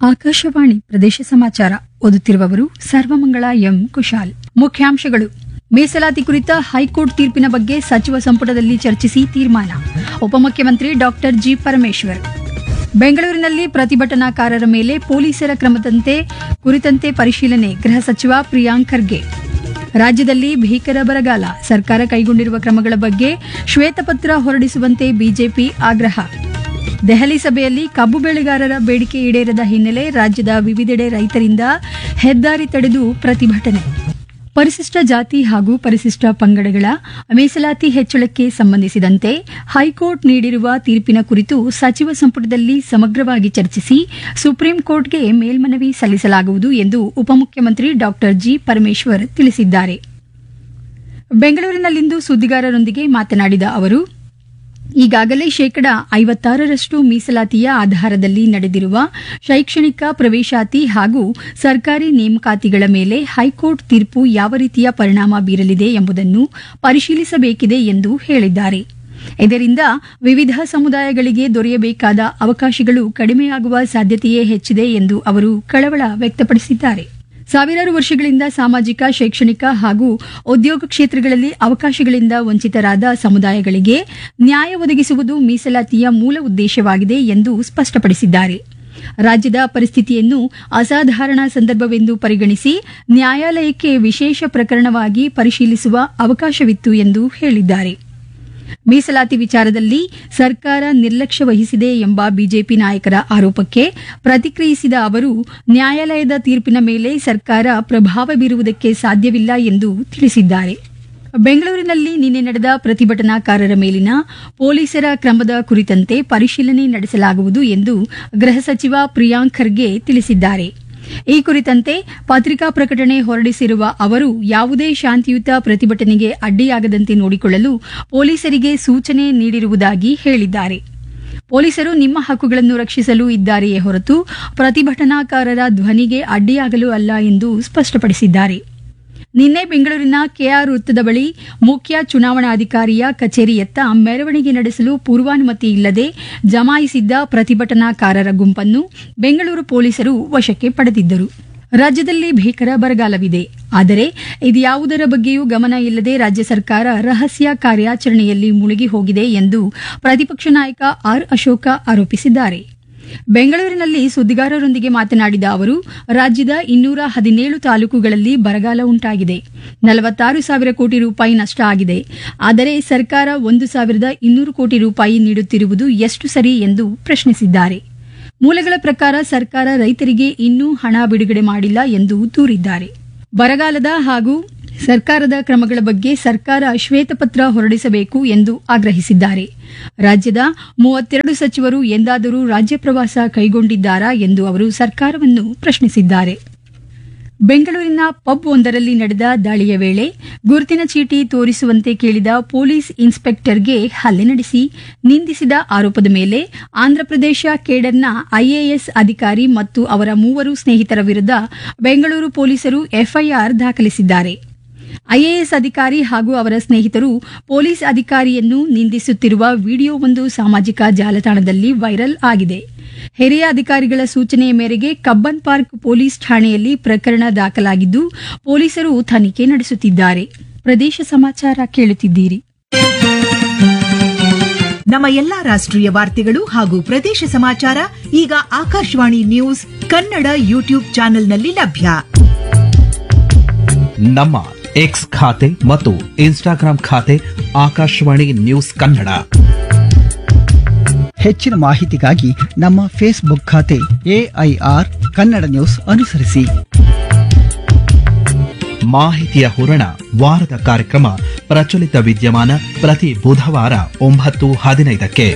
ಆಕಾಶವಾಣಿ ಪ್ರದೇಶ ಸಮಾಚಾರ ಓದುತ್ತಿರುವವರು ಸರ್ವಮಂಗಳ ಎಂ ಕುಶಾಲ್ ಮುಖ್ಯಾಂಶಗಳು ಮೀಸಲಾತಿ ಕುರಿತ ಹೈಕೋರ್ಟ್ ತೀರ್ಪಿನ ಬಗ್ಗೆ ಸಚಿವ ಸಂಪುಟದಲ್ಲಿ ಚರ್ಚಿಸಿ ತೀರ್ಮಾನ ಉಪಮುಖ್ಯಮಂತ್ರಿ ಡಾಕ್ಟರ್ ಜಿ ಪರಮೇಶ್ವರ್ ಬೆಂಗಳೂರಿನಲ್ಲಿ ಪ್ರತಿಭಟನಾಕಾರರ ಮೇಲೆ ಪೊಲೀಸರ ಕ್ರಮದಂತೆ ಕುರಿತಂತೆ ಪರಿಶೀಲನೆ ಗೃಹ ಸಚಿವ ಪ್ರಿಯಾಂಕ್ ಖರ್ಗೆ ರಾಜ್ಯದಲ್ಲಿ ಭೀಕರ ಬರಗಾಲ ಸರ್ಕಾರ ಕೈಗೊಂಡಿರುವ ಕ್ರಮಗಳ ಬಗ್ಗೆ ಶ್ವೇತಪತ್ರ ಹೊರಡಿಸುವಂತೆ ಬಿಜೆಪಿ ಆಗ್ರಹ ದೆಹಲಿ ಸಭೆಯಲ್ಲಿ ಕಬ್ಬು ಬೆಳೆಗಾರರ ಬೇಡಿಕೆ ಈಡೇರದ ಹಿನ್ನೆಲೆ ರಾಜ್ಯದ ವಿವಿಧೆಡೆ ರೈತರಿಂದ ಹೆದ್ದಾರಿ ತಡೆದು ಪ್ರತಿಭಟನೆ ಪರಿಶಿಷ್ಟ ಜಾತಿ ಹಾಗೂ ಪರಿಶಿಷ್ಟ ಪಂಗಡಗಳ ಮೀಸಲಾತಿ ಹೆಚ್ಚಳಕ್ಕೆ ಸಂಬಂಧಿಸಿದಂತೆ ಹೈಕೋರ್ಟ್ ನೀಡಿರುವ ತೀರ್ಪಿನ ಕುರಿತು ಸಚಿವ ಸಂಪುಟದಲ್ಲಿ ಸಮಗ್ರವಾಗಿ ಚರ್ಚಿಸಿ ಸುಪ್ರೀಂ ಕೋರ್ಟ್ಗೆ ಮೇಲ್ಮನವಿ ಸಲ್ಲಿಸಲಾಗುವುದು ಎಂದು ಉಪಮುಖ್ಯಮಂತ್ರಿ ಡಾಕ್ಟರ್ ಜಿ ಪರಮೇಶ್ವರ್ ತಿಳಿಸಿದ್ದಾರೆ ಬೆಂಗಳೂರಿನಲ್ಲಿಂದು ಸುದ್ದಿಗಾರರೊಂದಿಗೆ ಮಾತನಾಡಿದ ಅವರು ಈಗಾಗಲೇ ಶೇಕಡ ಐವತ್ತಾರರಷ್ಟು ಮೀಸಲಾತಿಯ ಆಧಾರದಲ್ಲಿ ನಡೆದಿರುವ ಶೈಕ್ಷಣಿಕ ಪ್ರವೇಶಾತಿ ಹಾಗೂ ಸರ್ಕಾರಿ ನೇಮಕಾತಿಗಳ ಮೇಲೆ ಹೈಕೋರ್ಟ್ ತೀರ್ಪು ಯಾವ ರೀತಿಯ ಪರಿಣಾಮ ಬೀರಲಿದೆ ಎಂಬುದನ್ನು ಪರಿಶೀಲಿಸಬೇಕಿದೆ ಎಂದು ಹೇಳಿದ್ದಾರೆ ಇದರಿಂದ ವಿವಿಧ ಸಮುದಾಯಗಳಿಗೆ ದೊರೆಯಬೇಕಾದ ಅವಕಾಶಗಳು ಕಡಿಮೆಯಾಗುವ ಸಾಧ್ಯತೆಯೇ ಹೆಚ್ಚಿದೆ ಎಂದು ಅವರು ಕಳವಳ ವ್ಯಕ್ತಪಡಿಸಿದ್ದಾರೆ ಸಾವಿರಾರು ವರ್ಷಗಳಿಂದ ಸಾಮಾಜಿಕ ಶೈಕ್ಷಣಿಕ ಹಾಗೂ ಉದ್ಯೋಗ ಕ್ಷೇತ್ರಗಳಲ್ಲಿ ಅವಕಾಶಗಳಿಂದ ವಂಚಿತರಾದ ಸಮುದಾಯಗಳಿಗೆ ನ್ಯಾಯ ಒದಗಿಸುವುದು ಮೀಸಲಾತಿಯ ಮೂಲ ಉದ್ದೇಶವಾಗಿದೆ ಎಂದು ಸ್ಪಷ್ಟಪಡಿಸಿದ್ದಾರೆ ರಾಜ್ಯದ ಪರಿಸ್ಥಿತಿಯನ್ನು ಅಸಾಧಾರಣ ಸಂದರ್ಭವೆಂದು ಪರಿಗಣಿಸಿ ನ್ಯಾಯಾಲಯಕ್ಕೆ ವಿಶೇಷ ಪ್ರಕರಣವಾಗಿ ಪರಿಶೀಲಿಸುವ ಅವಕಾಶವಿತ್ತು ಎಂದು ಹೇಳಿದ್ದಾರೆ ಮೀಸಲಾತಿ ವಿಚಾರದಲ್ಲಿ ಸರ್ಕಾರ ನಿರ್ಲಕ್ಷ್ಯ ವಹಿಸಿದೆ ಎಂಬ ಬಿಜೆಪಿ ನಾಯಕರ ಆರೋಪಕ್ಕೆ ಪ್ರತಿಕ್ರಿಯಿಸಿದ ಅವರು ನ್ಯಾಯಾಲಯದ ತೀರ್ಪಿನ ಮೇಲೆ ಸರ್ಕಾರ ಪ್ರಭಾವ ಬೀರುವುದಕ್ಕೆ ಸಾಧ್ಯವಿಲ್ಲ ಎಂದು ತಿಳಿಸಿದ್ದಾರೆ ಬೆಂಗಳೂರಿನಲ್ಲಿ ನಿನ್ನೆ ನಡೆದ ಪ್ರತಿಭಟನಾಕಾರರ ಮೇಲಿನ ಪೊಲೀಸರ ಕ್ರಮದ ಕುರಿತಂತೆ ಪರಿಶೀಲನೆ ನಡೆಸಲಾಗುವುದು ಎಂದು ಗೃಹ ಸಚಿವ ಪ್ರಿಯಾಂಕ್ ಖರ್ಗೆ ತಿಳಿಸಿದ್ದಾರೆ ಈ ಕುರಿತಂತೆ ಪತ್ರಿಕಾ ಪ್ರಕಟಣೆ ಹೊರಡಿಸಿರುವ ಅವರು ಯಾವುದೇ ಶಾಂತಿಯುತ ಪ್ರತಿಭಟನೆಗೆ ಅಡ್ಡಿಯಾಗದಂತೆ ನೋಡಿಕೊಳ್ಳಲು ಪೊಲೀಸರಿಗೆ ಸೂಚನೆ ನೀಡಿರುವುದಾಗಿ ಹೇಳಿದ್ದಾರೆ ಪೊಲೀಸರು ನಿಮ್ಮ ಹಕ್ಕುಗಳನ್ನು ರಕ್ಷಿಸಲು ಇದ್ದಾರೆಯೇ ಹೊರತು ಪ್ರತಿಭಟನಾಕಾರರ ಧ್ವನಿಗೆ ಅಡ್ಡಿಯಾಗಲು ಅಲ್ಲ ಎಂದು ಸ್ಪಷ್ಟಪಡಿಸಿದ್ದಾರೆ ನಿನ್ನೆ ಬೆಂಗಳೂರಿನ ಕೆಆರ್ ವೃತ್ತದ ಬಳಿ ಮುಖ್ಯ ಚುನಾವಣಾಧಿಕಾರಿಯ ಕಚೇರಿಯತ್ತ ಮೆರವಣಿಗೆ ನಡೆಸಲು ಪೂರ್ವಾನುಮತಿ ಇಲ್ಲದೆ ಜಮಾಯಿಸಿದ್ದ ಪ್ರತಿಭಟನಾಕಾರರ ಗುಂಪನ್ನು ಬೆಂಗಳೂರು ಪೊಲೀಸರು ವಶಕ್ಕೆ ಪಡೆದಿದ್ದರು ರಾಜ್ಯದಲ್ಲಿ ಭೀಕರ ಬರಗಾಲವಿದೆ ಆದರೆ ಇದ್ಯಾವುದರ ಬಗ್ಗೆಯೂ ಗಮನ ಇಲ್ಲದೆ ರಾಜ್ಯ ಸರ್ಕಾರ ರಹಸ್ಯ ಕಾರ್ಯಾಚರಣೆಯಲ್ಲಿ ಮುಳುಗಿ ಹೋಗಿದೆ ಎಂದು ಪ್ರತಿಪಕ್ಷ ನಾಯಕ ಆರ್ ಅಶೋಕ ಆರೋಪಿಸಿದ್ದಾರೆ ಬೆಂಗಳೂರಿನಲ್ಲಿ ಸುದ್ದಿಗಾರರೊಂದಿಗೆ ಮಾತನಾಡಿದ ಅವರು ರಾಜ್ಯದ ಇನ್ನೂರ ಹದಿನೇಳು ತಾಲೂಕುಗಳಲ್ಲಿ ಬರಗಾಲ ಉಂಟಾಗಿದೆ ನಲವತ್ತಾರು ಸಾವಿರ ಕೋಟಿ ರೂಪಾಯಿ ನಷ್ಟ ಆಗಿದೆ ಆದರೆ ಸರ್ಕಾರ ಒಂದು ಸಾವಿರದ ಇನ್ನೂರು ಕೋಟಿ ರೂಪಾಯಿ ನೀಡುತ್ತಿರುವುದು ಎಷ್ಟು ಸರಿ ಎಂದು ಪ್ರಶ್ನಿಸಿದ್ದಾರೆ ಮೂಲಗಳ ಪ್ರಕಾರ ಸರ್ಕಾರ ರೈತರಿಗೆ ಇನ್ನೂ ಹಣ ಬಿಡುಗಡೆ ಮಾಡಿಲ್ಲ ಎಂದು ದೂರಿದ್ದಾರೆ ಬರಗಾಲದ ಹಾಗೂ ಸರ್ಕಾರದ ಕ್ರಮಗಳ ಬಗ್ಗೆ ಸರ್ಕಾರ ಶ್ವೇತಪತ್ರ ಹೊರಡಿಸಬೇಕು ಎಂದು ಆಗ್ರಹಿಸಿದ್ದಾರೆ ರಾಜ್ಯದ ಮೂವತ್ತೆರಡು ಸಚಿವರು ಎಂದಾದರೂ ರಾಜ್ಯ ಪ್ರವಾಸ ಕೈಗೊಂಡಿದ್ದಾರಾ ಎಂದು ಅವರು ಸರ್ಕಾರವನ್ನು ಪ್ರಶ್ನಿಸಿದ್ದಾರೆ ಬೆಂಗಳೂರಿನ ಪಬ್ ಒಂದರಲ್ಲಿ ನಡೆದ ದಾಳಿಯ ವೇಳೆ ಗುರುತಿನ ಚೀಟಿ ತೋರಿಸುವಂತೆ ಕೇಳಿದ ಪೊಲೀಸ್ ಇನ್ಸ್ಪೆಕ್ಟರ್ಗೆ ಹಲ್ಲೆ ನಡೆಸಿ ನಿಂದಿಸಿದ ಆರೋಪದ ಮೇಲೆ ಆಂಧ್ರಪ್ರದೇಶ ಕೇಡರ್ನ ಐಎಎಸ್ ಅಧಿಕಾರಿ ಮತ್ತು ಅವರ ಮೂವರು ಸ್ನೇಹಿತರ ವಿರುದ್ಧ ಬೆಂಗಳೂರು ಪೊಲೀಸರು ಎಫ್ಐಆರ್ ದಾಖಲಿಸಿದ್ದಾರೆ ಐಎಎಸ್ ಅಧಿಕಾರಿ ಹಾಗೂ ಅವರ ಸ್ನೇಹಿತರು ಪೊಲೀಸ್ ಅಧಿಕಾರಿಯನ್ನು ನಿಂದಿಸುತ್ತಿರುವ ವಿಡಿಯೋವೊಂದು ಸಾಮಾಜಿಕ ಜಾಲತಾಣದಲ್ಲಿ ವೈರಲ್ ಆಗಿದೆ ಹಿರಿಯ ಅಧಿಕಾರಿಗಳ ಸೂಚನೆಯ ಮೇರೆಗೆ ಕಬ್ಬನ್ ಪಾರ್ಕ್ ಪೊಲೀಸ್ ಠಾಣೆಯಲ್ಲಿ ಪ್ರಕರಣ ದಾಖಲಾಗಿದ್ದು ಪೊಲೀಸರು ತನಿಖೆ ನಡೆಸುತ್ತಿದ್ದಾರೆ ಪ್ರದೇಶ ಸಮಾಚಾರ ಕೇಳುತ್ತಿದ್ದೀರಿ ನಮ್ಮ ಎಲ್ಲಾ ರಾಷ್ಟ್ರೀಯ ವಾರ್ತೆಗಳು ಹಾಗೂ ಪ್ರದೇಶ ಸಮಾಚಾರ ಈಗ ಆಕಾಶವಾಣಿ ನ್ಯೂಸ್ ಕನ್ನಡ ಯೂಟ್ಯೂಬ್ ಚಾನೆಲ್ನಲ್ಲಿ ಲಭ್ಯ ನಮ್ಮ ಎಕ್ಸ್ ಖಾತೆ ಮತ್ತು ಇನ್ಸ್ಟಾಗ್ರಾಂ ಖಾತೆ ಆಕಾಶವಾಣಿ ನ್ಯೂಸ್ ಕನ್ನಡ ಹೆಚ್ಚಿನ ಮಾಹಿತಿಗಾಗಿ ನಮ್ಮ ಫೇಸ್ಬುಕ್ ಖಾತೆ ಎಐಆರ್ ಕನ್ನಡ ನ್ಯೂಸ್ ಅನುಸರಿಸಿ ಮಾಹಿತಿಯ ಹೂರಣ ವಾರದ ಕಾರ್ಯಕ್ರಮ ಪ್ರಚಲಿತ ವಿದ್ಯಮಾನ ಪ್ರತಿ ಬುಧವಾರ ಒಂಬತ್ತು ಹದಿನೈದಕ್ಕೆ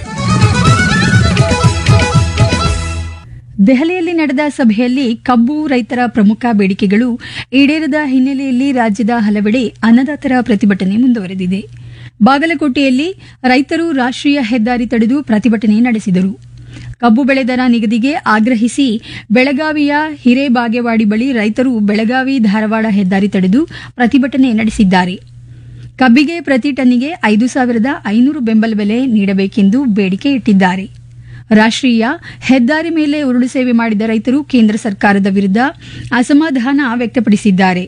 ದೆಹಲಿಯಲ್ಲಿ ನಡೆದ ಸಭೆಯಲ್ಲಿ ಕಬ್ಬು ರೈತರ ಪ್ರಮುಖ ಬೇಡಿಕೆಗಳು ಈಡೇರದ ಹಿನ್ನೆಲೆಯಲ್ಲಿ ರಾಜ್ಯದ ಹಲವೆಡೆ ಅನ್ನದಾತರ ಪ್ರತಿಭಟನೆ ಮುಂದುವರೆದಿದೆ ಬಾಗಲಕೋಟೆಯಲ್ಲಿ ರೈತರು ರಾಷ್ಟ್ರೀಯ ಹೆದ್ದಾರಿ ತಡೆದು ಪ್ರತಿಭಟನೆ ನಡೆಸಿದರು ಕಬ್ಬು ಬೆಳೆ ದರ ನಿಗದಿಗೆ ಆಗ್ರಹಿಸಿ ಬೆಳಗಾವಿಯ ಹಿರೇಬಾಗೇವಾಡಿ ಬಳಿ ರೈತರು ಬೆಳಗಾವಿ ಧಾರವಾಡ ಹೆದ್ದಾರಿ ತಡೆದು ಪ್ರತಿಭಟನೆ ನಡೆಸಿದ್ದಾರೆ ಕಬ್ಬಿಗೆ ಪ್ರತಿ ಟನ್ನಿಗೆ ಐದು ಸಾವಿರದ ಐನೂರು ಬೆಂಬಲ ಬೆಲೆ ನೀಡಬೇಕೆಂದು ಬೇಡಿಕೆ ಇಟ್ಟಿದ್ದಾರೆ ರಾಷ್ಟ್ರೀಯ ಹೆದ್ದಾರಿ ಮೇಲೆ ಉರುಳು ಸೇವೆ ಮಾಡಿದ ರೈತರು ಕೇಂದ್ರ ಸರ್ಕಾರದ ವಿರುದ್ಧ ಅಸಮಾಧಾನ ವ್ಯಕ್ತಪಡಿಸಿದ್ದಾರೆ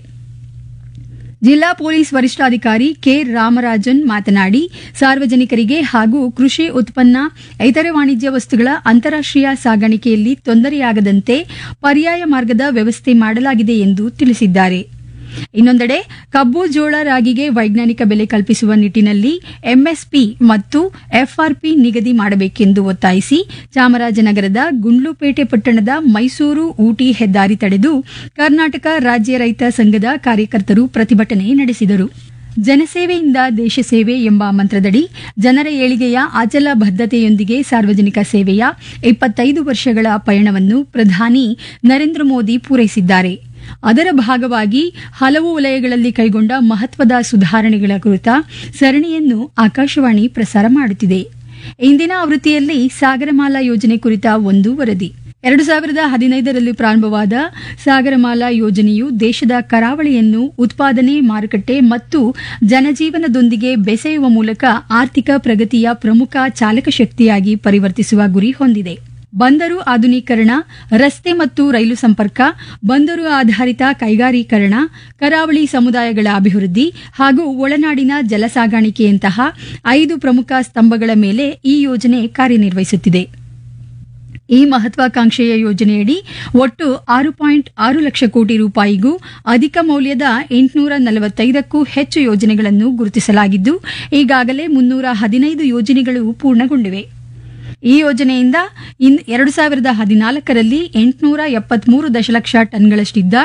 ಜಿಲ್ಲಾ ಪೊಲೀಸ್ ವರಿಷ್ಠಾಧಿಕಾರಿ ಕೆ ರಾಮರಾಜನ್ ಮಾತನಾಡಿ ಸಾರ್ವಜನಿಕರಿಗೆ ಹಾಗೂ ಕೃಷಿ ಉತ್ಪನ್ನ ಇತರೆ ವಾಣಿಜ್ಯ ವಸ್ತುಗಳ ಅಂತಾರಾಷ್ಟೀಯ ಸಾಗಾಣಿಕೆಯಲ್ಲಿ ತೊಂದರೆಯಾಗದಂತೆ ಪರ್ಯಾಯ ಮಾರ್ಗದ ವ್ಯವಸ್ಥೆ ಮಾಡಲಾಗಿದೆ ಎಂದು ತಿಳಿಸಿದ್ದಾರೆ ಇನ್ನೊಂದೆಡೆ ಕಬ್ಬು ಜೋಳ ರಾಗಿಗೆ ವೈಜ್ಞಾನಿಕ ಬೆಲೆ ಕಲ್ಪಿಸುವ ನಿಟ್ಟಿನಲ್ಲಿ ಎಂಎಸ್ಪಿ ಮತ್ತು ಎಫ್ಆರ್ಪಿ ನಿಗದಿ ಮಾಡಬೇಕೆಂದು ಒತ್ತಾಯಿಸಿ ಚಾಮರಾಜನಗರದ ಗುಂಡ್ಲುಪೇಟೆ ಪಟ್ಟಣದ ಮೈಸೂರು ಊಟಿ ಹೆದ್ದಾರಿ ತಡೆದು ಕರ್ನಾಟಕ ರಾಜ್ಯ ರೈತ ಸಂಘದ ಕಾರ್ಯಕರ್ತರು ಪ್ರತಿಭಟನೆ ನಡೆಸಿದರು ಜನಸೇವೆಯಿಂದ ದೇಶ ಸೇವೆ ಎಂಬ ಮಂತ್ರದಡಿ ಜನರ ಏಳಿಗೆಯ ಅಚಲ ಬದ್ಧತೆಯೊಂದಿಗೆ ಸಾರ್ವಜನಿಕ ಸೇವೆಯ ಇಪ್ಪತ್ತೈದು ವರ್ಷಗಳ ಪಯಣವನ್ನು ಪ್ರಧಾನಿ ನರೇಂದ್ರ ಮೋದಿ ಪೂರೈಸಿದ್ದಾರೆ ಅದರ ಭಾಗವಾಗಿ ಹಲವು ವಲಯಗಳಲ್ಲಿ ಕೈಗೊಂಡ ಮಹತ್ವದ ಸುಧಾರಣೆಗಳ ಕುರಿತ ಸರಣಿಯನ್ನು ಆಕಾಶವಾಣಿ ಪ್ರಸಾರ ಮಾಡುತ್ತಿದೆ ಇಂದಿನ ಆವೃತ್ತಿಯಲ್ಲಿ ಸಾಗರಮಾಲಾ ಯೋಜನೆ ಕುರಿತ ಒಂದು ವರದಿ ಎರಡು ಸಾವಿರದ ಹದಿನೈದರಲ್ಲಿ ಪ್ರಾರಂಭವಾದ ಸಾಗರಮಾಲಾ ಯೋಜನೆಯು ದೇಶದ ಕರಾವಳಿಯನ್ನು ಉತ್ಪಾದನೆ ಮಾರುಕಟ್ಟೆ ಮತ್ತು ಜನಜೀವನದೊಂದಿಗೆ ಬೆಸೆಯುವ ಮೂಲಕ ಆರ್ಥಿಕ ಪ್ರಗತಿಯ ಪ್ರಮುಖ ಚಾಲಕ ಶಕ್ತಿಯಾಗಿ ಪರಿವರ್ತಿಸುವ ಗುರಿ ಹೊಂದಿದೆ ಬಂದರು ಆಧುನೀಕರಣ ರಸ್ತೆ ಮತ್ತು ರೈಲು ಸಂಪರ್ಕ ಬಂದರು ಆಧಾರಿತ ಕೈಗಾರೀಕರಣ ಕರಾವಳಿ ಸಮುದಾಯಗಳ ಅಭಿವೃದ್ಧಿ ಹಾಗೂ ಒಳನಾಡಿನ ಜಲ ಸಾಗಾಣಿಕೆಯಂತಹ ಐದು ಪ್ರಮುಖ ಸ್ತಂಭಗಳ ಮೇಲೆ ಈ ಯೋಜನೆ ಕಾರ್ಯನಿರ್ವಹಿಸುತ್ತಿದೆ ಈ ಮಹತ್ವಾಕಾಂಕ್ಷೆಯ ಯೋಜನೆಯಡಿ ಒಟ್ಟು ಆರು ಪಾಯಿಂಟ್ ಆರು ಲಕ್ಷ ಕೋಟಿ ರೂಪಾಯಿಗೂ ಅಧಿಕ ಮೌಲ್ಯದ ಎಂಟುನೂರ ನಲವತ್ತೈದಕ್ಕೂ ಹೆಚ್ಚು ಯೋಜನೆಗಳನ್ನು ಗುರುತಿಸಲಾಗಿದ್ದು ಈಗಾಗಲೇ ಮುನ್ನೂರ ಹದಿನೈದು ಯೋಜನೆಗಳು ಪೂರ್ಣಗೊಂಡಿವೆ ಈ ಯೋಜನೆಯಿಂದ ಇನ್ ಎರಡು ಸಾವಿರದ ಹದಿನಾಲ್ಕರಲ್ಲಿ ಎಂಟುನೂರ ಎಪ್ಪತ್ಮೂರು ದಶಲಕ್ಷ ಟನ್ಗಳಷ್ಟಿದ್ದ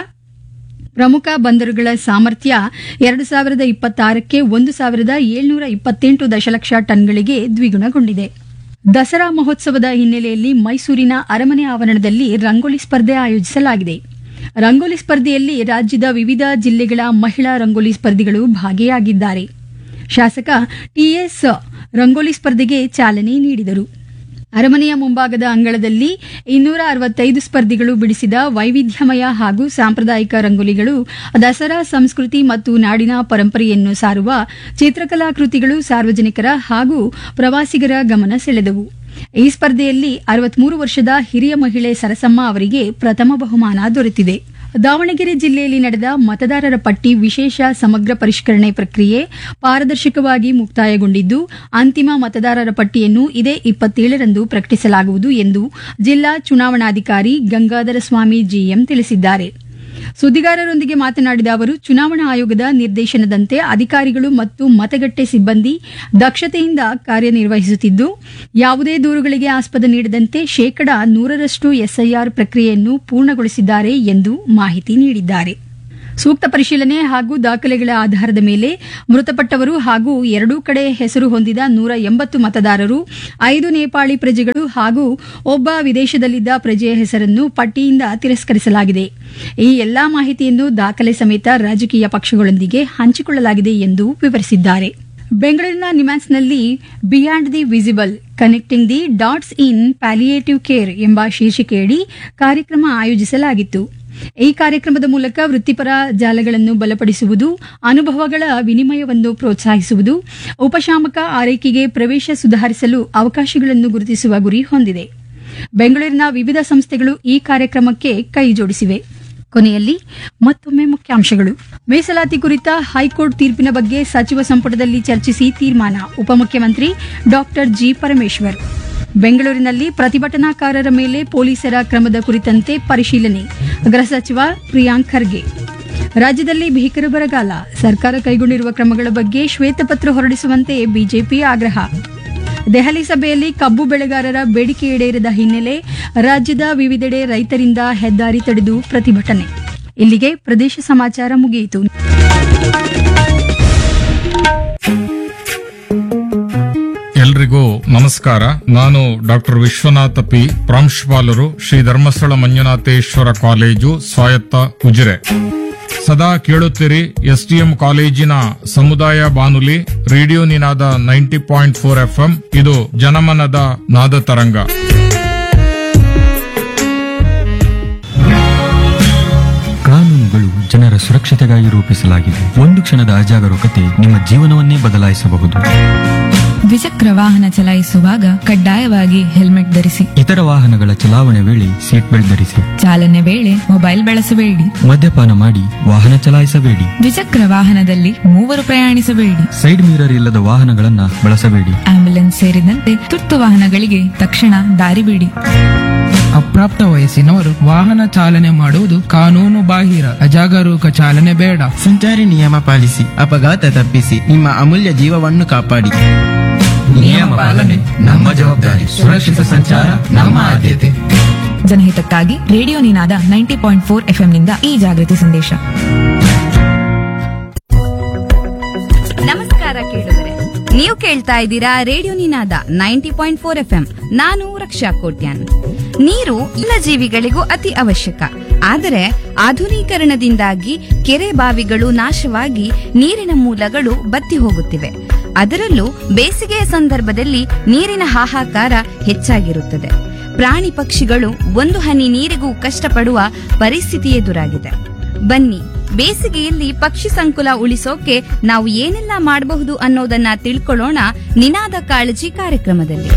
ಪ್ರಮುಖ ಬಂದರುಗಳ ಸಾಮರ್ಥ್ಯ ಎರಡು ಸಾವಿರದ ಇಪ್ಪತ್ತಾರಕ್ಕೆ ಒಂದು ಸಾವಿರದ ಏಳ್ನೂರ ಇಪ್ಪತ್ತೆಂಟು ದಶಲಕ್ಷ ಟನ್ಗಳಿಗೆ ದ್ವಿಗುಣಗೊಂಡಿದೆ ದಸರಾ ಮಹೋತ್ಸವದ ಹಿನ್ನೆಲೆಯಲ್ಲಿ ಮೈಸೂರಿನ ಅರಮನೆ ಆವರಣದಲ್ಲಿ ರಂಗೋಲಿ ಸ್ಪರ್ಧೆ ಆಯೋಜಿಸಲಾಗಿದೆ ರಂಗೋಲಿ ಸ್ಪರ್ಧೆಯಲ್ಲಿ ರಾಜ್ಯದ ವಿವಿಧ ಜಿಲ್ಲೆಗಳ ಮಹಿಳಾ ರಂಗೋಲಿ ಸ್ಪರ್ಧಿಗಳು ಭಾಗಿಯಾಗಿದ್ದಾರೆ ಶಾಸಕ ಟಿಎಸ್ ರಂಗೋಲಿ ಸ್ಪರ್ಧೆಗೆ ಚಾಲನೆ ನೀಡಿದರು ಅರಮನೆಯ ಮುಂಭಾಗದ ಅಂಗಳದಲ್ಲಿ ಇನ್ನೂರ ಅರವತ್ತೈದು ಸ್ಪರ್ಧಿಗಳು ಬಿಡಿಸಿದ ವೈವಿಧ್ಯಮಯ ಹಾಗೂ ಸಾಂಪ್ರದಾಯಿಕ ರಂಗೋಲಿಗಳು ದಸರಾ ಸಂಸ್ಕೃತಿ ಮತ್ತು ನಾಡಿನ ಪರಂಪರೆಯನ್ನು ಸಾರುವ ಚಿತ್ರಕಲಾ ಕೃತಿಗಳು ಸಾರ್ವಜನಿಕರ ಹಾಗೂ ಪ್ರವಾಸಿಗರ ಗಮನ ಸೆಳೆದವು ಈ ಸ್ಪರ್ಧೆಯಲ್ಲಿ ಅರವತ್ಮೂರು ವರ್ಷದ ಹಿರಿಯ ಮಹಿಳೆ ಸರಸಮ್ಮ ಅವರಿಗೆ ಪ್ರಥಮ ಬಹುಮಾನ ದೊರೆತಿದೆ ದಾವಣಗೆರೆ ಜಿಲ್ಲೆಯಲ್ಲಿ ನಡೆದ ಮತದಾರರ ಪಟ್ಟಿ ವಿಶೇಷ ಸಮಗ್ರ ಪರಿಷ್ಕರಣೆ ಪ್ರಕ್ರಿಯೆ ಪಾರದರ್ಶಕವಾಗಿ ಮುಕ್ತಾಯಗೊಂಡಿದ್ದು ಅಂತಿಮ ಮತದಾರರ ಪಟ್ಟಿಯನ್ನು ಇದೇ ಇಪ್ಪತ್ತೇಳರಂದು ಪ್ರಕಟಿಸಲಾಗುವುದು ಎಂದು ಜಿಲ್ಲಾ ಚುನಾವಣಾಧಿಕಾರಿ ಗಂಗಾಧರ ಸ್ವಾಮಿ ಜಿಎಂ ತಿಳಿಸಿದ್ದಾರೆ ಸುದ್ದಿಗಾರರೊಂದಿಗೆ ಮಾತನಾಡಿದ ಅವರು ಚುನಾವಣಾ ಆಯೋಗದ ನಿರ್ದೇಶನದಂತೆ ಅಧಿಕಾರಿಗಳು ಮತ್ತು ಮತಗಟ್ಟೆ ಸಿಬ್ಬಂದಿ ದಕ್ಷತೆಯಿಂದ ಕಾರ್ಯನಿರ್ವಹಿಸುತ್ತಿದ್ದು ಯಾವುದೇ ದೂರುಗಳಿಗೆ ಆಸ್ಪದ ನೀಡದಂತೆ ಶೇಕಡಾ ನೂರರಷ್ಟು ಎಸ್ಐಆರ್ ಪ್ರಕ್ರಿಯೆಯನ್ನು ಪೂರ್ಣಗೊಳಿಸಿದ್ದಾರೆ ಎಂದು ಮಾಹಿತಿ ನೀಡಿದ್ದಾರೆ ಸೂಕ್ತ ಪರಿಶೀಲನೆ ಹಾಗೂ ದಾಖಲೆಗಳ ಆಧಾರದ ಮೇಲೆ ಮೃತಪಟ್ಟವರು ಹಾಗೂ ಎರಡೂ ಕಡೆ ಹೆಸರು ಹೊಂದಿದ ನೂರ ಎಂಬತ್ತು ಮತದಾರರು ಐದು ನೇಪಾಳಿ ಪ್ರಜೆಗಳು ಹಾಗೂ ಒಬ್ಬ ವಿದೇಶದಲ್ಲಿದ್ದ ಪ್ರಜೆಯ ಹೆಸರನ್ನು ಪಟ್ಟಿಯಿಂದ ತಿರಸ್ಕರಿಸಲಾಗಿದೆ ಈ ಎಲ್ಲಾ ಮಾಹಿತಿಯನ್ನು ದಾಖಲೆ ಸಮೇತ ರಾಜಕೀಯ ಪಕ್ಷಗಳೊಂದಿಗೆ ಹಂಚಿಕೊಳ್ಳಲಾಗಿದೆ ಎಂದು ವಿವರಿಸಿದ್ದಾರೆ ಬೆಂಗಳೂರಿನ ನಿಮ್ಯಾನ್ಸ್ನಲ್ಲಿ beyond the visible connecting the dots in palliative care ಎಂಬ ಶೀರ್ಷಿಕೆಯಡಿ ಕಾರ್ಯಕ್ರಮ ಆಯೋಜಿಸಲಾಗಿತ್ತು ಈ ಕಾರ್ಯಕ್ರಮದ ಮೂಲಕ ವೃತ್ತಿಪರ ಜಾಲಗಳನ್ನು ಬಲಪಡಿಸುವುದು ಅನುಭವಗಳ ವಿನಿಮಯವನ್ನು ಪ್ರೋತ್ಸಾಹಿಸುವುದು ಉಪಶಾಮಕ ಆರೈಕೆಗೆ ಪ್ರವೇಶ ಸುಧಾರಿಸಲು ಅವಕಾಶಗಳನ್ನು ಗುರುತಿಸುವ ಗುರಿ ಹೊಂದಿದೆ ಬೆಂಗಳೂರಿನ ವಿವಿಧ ಸಂಸ್ಥೆಗಳು ಈ ಕಾರ್ಯಕ್ರಮಕ್ಕೆ ಕೈಜೋಡಿಸಿವೆ ಕೊನೆಯಲ್ಲಿ ಮತ್ತೊಮ್ಮೆ ಮುಖ್ಯಾಂಶಗಳು ಮೀಸಲಾತಿ ಕುರಿತ ಹೈಕೋರ್ಟ್ ತೀರ್ಪಿನ ಬಗ್ಗೆ ಸಚಿವ ಸಂಪುಟದಲ್ಲಿ ಚರ್ಚಿಸಿ ತೀರ್ಮಾನ ಉಪಮುಖ್ಯಮಂತ್ರಿ ಡಾಕ್ಟರ್ ಜಿ ಪರಮೇಶ್ವರ್ ಬೆಂಗಳೂರಿನಲ್ಲಿ ಪ್ರತಿಭಟನಾಕಾರರ ಮೇಲೆ ಪೊಲೀಸರ ಕ್ರಮದ ಕುರಿತಂತೆ ಪರಿಶೀಲನೆ ಗೃಹ ಸಚಿವ ಪ್ರಿಯಾಂಕ್ ಖರ್ಗೆ ರಾಜ್ಯದಲ್ಲಿ ಭೀಕರ ಬರಗಾಲ ಸರ್ಕಾರ ಕೈಗೊಂಡಿರುವ ಕ್ರಮಗಳ ಬಗ್ಗೆ ಶ್ವೇತಪತ್ರ ಹೊರಡಿಸುವಂತೆ ಬಿಜೆಪಿ ಆಗ್ರಹ ದೆಹಲಿ ಸಭೆಯಲ್ಲಿ ಕಬ್ಬು ಬೆಳೆಗಾರರ ಬೇಡಿಕೆ ಈಡೇರದ ಹಿನ್ನೆಲೆ ರಾಜ್ಯದ ವಿವಿಧೆಡೆ ರೈತರಿಂದ ಹೆದ್ದಾರಿ ತಡೆದು ಪ್ರತಿಭಟನೆ ಇಲ್ಲಿಗೆ ಪ್ರದೇಶ ಸಮಾಚಾರ ಮುಗಿಯಿತು ಎಲ್ರಿಗೂ ನಮಸ್ಕಾರ ನಾನು ಡಾಕ್ಟರ್ ವಿಶ್ವನಾಥ ಪಿ ಪ್ರಾಂಶುಪಾಲರು ಶ್ರೀ ಧರ್ಮಸ್ಥಳ ಮಂಜುನಾಥೇಶ್ವರ ಕಾಲೇಜು ಸ್ವಾಯತ್ತ ಉಜಿರೆ ಸದಾ ಕೇಳುತ್ತೀರಿ ಎಸ್ಟಿಎಂ ಕಾಲೇಜಿನ ಸಮುದಾಯ ಬಾನುಲಿ radio Ninada ninety point four FM ಇದು ಜನಮನದ ನಾದ ತರಂಗ ಕಾನೂನುಗಳು ಜನರ ಸುರಕ್ಷತೆಗಾಗಿ ರೂಪಿಸಲಾಗಿದೆ ಒಂದು ಕ್ಷಣದ ಅಜಾಗರೂಕತೆ ನಿಮ್ಮ ಜೀವನವನ್ನೇ ಬದಲಾಯಿಸಬಹುದು ದ್ವಿಚಕ್ರ ವಾಹನ ಚಲಾಯಿಸುವಾಗ ಕಡ್ಡಾಯವಾಗಿ ಹೆಲ್ಮೆಟ್ ಧರಿಸಿ ಇತರ ವಾಹನಗಳ ಚಲಾವಣೆ ವೇಳೆ ಸೀಟ್ ಬೆಲ್ಟ್ ಧರಿಸಿ ಚಾಲನೆ ವೇಳೆ ಮೊಬೈಲ್ ಬಳಸಬೇಡಿ ಮದ್ಯಪಾನ ಮಾಡಿ ವಾಹನ ಚಲಾಯಿಸಬೇಡಿ ದ್ವಿಚಕ್ರ ವಾಹನದಲ್ಲಿ ಮೂವರು ಪ್ರಯಾಣಿಸಬೇಡಿ ಸೈಡ್ ಮಿರರ್ ಇಲ್ಲದ ವಾಹನಗಳನ್ನ ಬಳಸಬೇಡಿ ಆಂಬ್ಯುಲೆನ್ಸ್ ಸೇರಿದಂತೆ ತುರ್ತು ವಾಹನಗಳಿಗೆ ತಕ್ಷಣ ದಾರಿ ಬಿಡಿ ಅಪ್ರಾಪ್ತ ವಯಸ್ಸಿನವರು ವಾಹನ ಚಾಲನೆ ಮಾಡುವುದು ಕಾನೂನು ಬಾಹಿರ ಅಜಾಗರೂಕ ಚಾಲನೆ ಬೇಡ ಸಂಚಾರಿ ನಿಯಮ ಪಾಲಿಸಿ ಅಪಘಾತ ತಪ್ಪಿಸಿ ನಿಮ್ಮ ಅಮೂಲ್ಯ ಜೀವವನ್ನು ಕಾಪಾಡಿ ನಿಯಮ ಪಾಲನೆ ನಮ್ಮ ಜವಾಬ್ದಾರಿ ಸುರಕ್ಷಿತ ಸಂಚಾರ ನಮ್ಮ ಆದ್ಯತೆ ಜನಹಿತಕ್ಕಾಗಿ radio Ninada ninety point four ನಿಂದ ಈ ಜಾಗೃತಿ ಸಂದೇಶ ನಮಸ್ಕಾರ ಕೇಳುಗರೆ ನೀವು ಕೇಳ್ತಾ ಇದ್ದೀರಾ radio Ninada ninety point four F ನಾನು ರಕ್ಷಾ ಕೋಟ್ಯಾನ್ ನೀರು ಎಲ್ಲ ಜೀವಿಗಳಿಗೂ ಅತಿ ಅವಶ್ಯಕ ಆದರೆ ಆಧುನೀಕರಣದಿಂದಾಗಿ ಕೆರೆ ಬಾವಿಗಳು ನಾಶವಾಗಿ ನೀರಿನ ಮೂಲಗಳು ಬತ್ತಿ ಹೋಗುತ್ತಿವೆ ಅದರಲ್ಲೂ ಬೇಸಿಗೆಯ ಸಂದರ್ಭದಲ್ಲಿ ನೀರಿನ ಹಾಹಾಕಾರ ಹೆಚ್ಚಾಗಿರುತ್ತದೆ ಪ್ರಾಣಿ ಪಕ್ಷಿಗಳು ಒಂದು ಹನಿ ನೀರಿಗೂ ಕಷ್ಟಪಡುವ ಪರಿಸ್ಥಿತಿ ಎದುರಾಗಿದೆ ಬನ್ನಿ ಬೇಸಿಗೆಯಲ್ಲಿ ಪಕ್ಷಿ ಸಂಕುಲ ಉಳಿಸೋಕೆ ನಾವು ಏನೆಲ್ಲ ಮಾಡಬಹುದು ಅನ್ನೋದನ್ನ ತಿಳ್ಕೊಳ್ಳೋಣ ನಿನಾದ ಕಾಳಜಿ ಕಾರ್ಯಕ್ರಮದಲ್ಲಿ